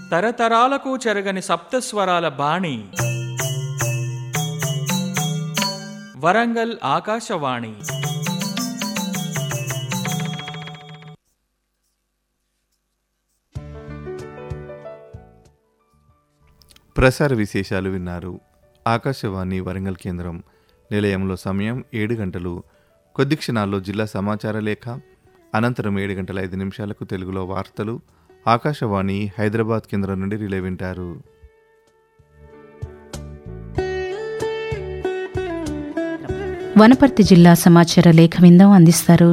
తరతరాలకు చెరగని సప్తస్వరాల బాణి వరంగల్ ఆకాశవాణి ప్రసార విశేషాలు విన్నారు ఆకాశవాణి వరంగల్ కేంద్రం నిలయంలో సమయం ఏడు గంటలు కొద్ది క్షణాల్లో జిల్లా సమాచార లేఖ అనంతరం ఏడు గంటల ఐదు నిమిషాలకు తెలుగులో వార్తలు ఆకాశవాణి హైదరాబాద్ కేంద్రం నుండి రిలే వింటారు వనపర్తి జిల్లా సమాచార లేఖ విందం అందిస్తారు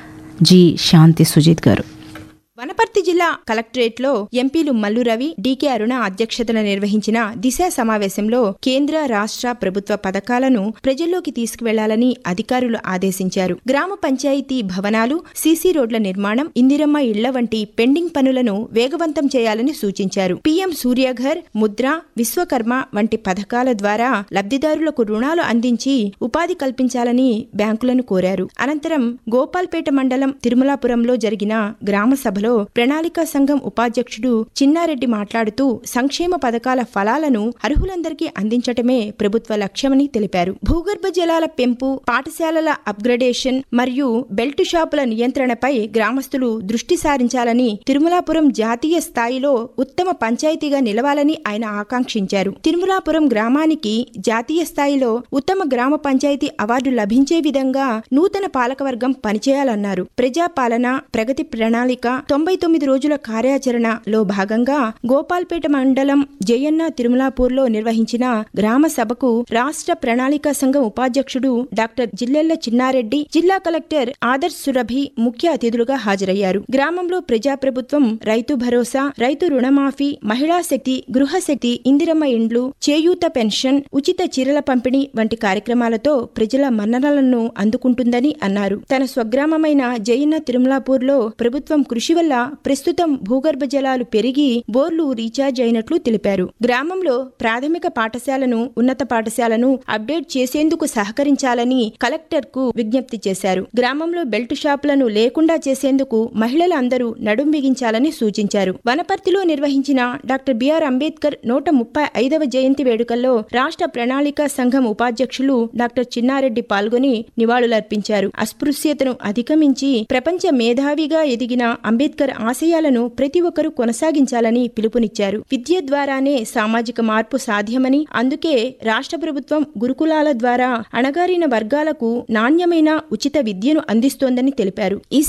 జి శాంతి సుజిత్ గారు వనపర్తి జిల్లా కలెక్టరేట్లో ఎంపీలు మల్లు రవి డీకే అరుణ అధ్యక్షతన నిర్వహించిన దిశ సమావేశంలో కేంద్ర రాష్ట్ర ప్రభుత్వ పథకాలను ప్రజల్లోకి తీసుకువెళ్లాలని అధికారులు ఆదేశించారు గ్రామ పంచాయతీ భవనాలు సీసీ రోడ్ల నిర్మాణం ఇందిరమ్మ ఇళ్ల వంటి పెండింగ్ పనులను వేగవంతం చేయాలని సూచించారు పీఎం సూర్యఘర్ ముద్ర విశ్వకర్మ వంటి పథకాల ద్వారా లబ్ధిదారులకు రుణాలు అందించి ఉపాధి కల్పించాలని బ్యాంకులను కోరారు అనంతరం గోపాల్పేట మండలం తిరుమలాపురంలో జరిగిన గ్రామ సభలో ప్రణాళికా సంఘం ఉపాధ్యక్షుడు చిన్నారెడ్డి మాట్లాడుతూ సంక్షేమ పథకాల ఫలాలను అర్హులందరికీ అందించటమే ప్రభుత్వ లక్ష్యమని తెలిపారు భూగర్భ జలాల పెంపు పాఠశాలల అప్గ్రేడేషన్ మరియు బెల్ట్ షాపుల నియంత్రణపై గ్రామస్తులు దృష్టి సారించాలని తిరుమలాపురం జాతీయ స్థాయిలో ఉత్తమ పంచాయతీగా నిలవాలని ఆయన ఆకాంక్షించారు తిరుమలాపురం గ్రామానికి జాతీయ స్థాయిలో ఉత్తమ గ్రామ పంచాయతీ అవార్డు లభించే విధంగా నూతన పాలకవర్గం పనిచేయాలన్నారు ప్రజాపాలన ప్రగతి ప్రణాళిక తొంభై తొమ్మిది రోజుల కార్యాచరణలో భాగంగా గోపాల్పేట మండలం జయన్న తిరుమలాపూర్లో నిర్వహించిన గ్రామ సభకు రాష్ట్ర ప్రణాళికా సంఘం ఉపాధ్యక్షుడు డాక్టర్ జిల్లెళ్ల చిన్నారెడ్డి జిల్లా కలెక్టర్ ఆదర్శ్ సురభి ముఖ్య అతిథులుగా హాజరయ్యారు గ్రామంలో ప్రజాప్రభుత్వం రైతు భరోసా రైతు రుణమాఫీ మహిళా శక్తి గృహశక్తి ఇందిరమ్మ ఇండ్లు చేయూత పెన్షన్ ఉచిత చీరల పంపిణీ వంటి కార్యక్రమాలతో ప్రజల మన్ననలను అందుకుంటుందని అన్నారు తన స్వగ్రామమైన జయన్న తిరుమలాపూర్లో ప్రభుత్వం కృషి వల్ల ప్రస్తుతం భూగర్భ జలాలు పెరిగి బోర్లు రీఛార్జ్ అయినట్లు తెలిపారు గ్రామంలో ప్రాథమిక పాఠశాలను ఉన్నత పాఠశాలను అప్డేట్ చేసేందుకు సహకరించాలని కలెక్టర్ కు విజ్ఞప్తి చేశారు గ్రామంలో బెల్ట్ షాపులను లేకుండా చేసేందుకు మహిళలు అందరూ నడుం బిగించాలని సూచించారు వనపర్తిలో నిర్వహించిన డాక్టర్ బిఆర్ అంబేద్కర్ నూట ముప్పై ఐదవ జయంతి వేడుకల్లో రాష్ట్ర ప్రణాళికా సంఘం ఉపాధ్యక్షులు డాక్టర్ చిన్నారెడ్డి పాల్గొని నివాళులర్పించారు అస్పృశ్యతను అధిగమించి ప్రపంచ మేధావిగా ఎదిగిన అంబేద్కర్ ఆశయాలను ప్రతి ఒక్కరూ కొనసాగించాలని పిలుపునిచ్చారు విద్య ద్వారానే సామాజిక మార్పు సాధ్యమని అందుకే రాష్ట్ర ప్రభుత్వం గురుకులాల ద్వారా అణగారిన వర్గాలకు నాణ్యమైన ఉచిత విద్యను అందిస్తోందని తెలిపారు ఈ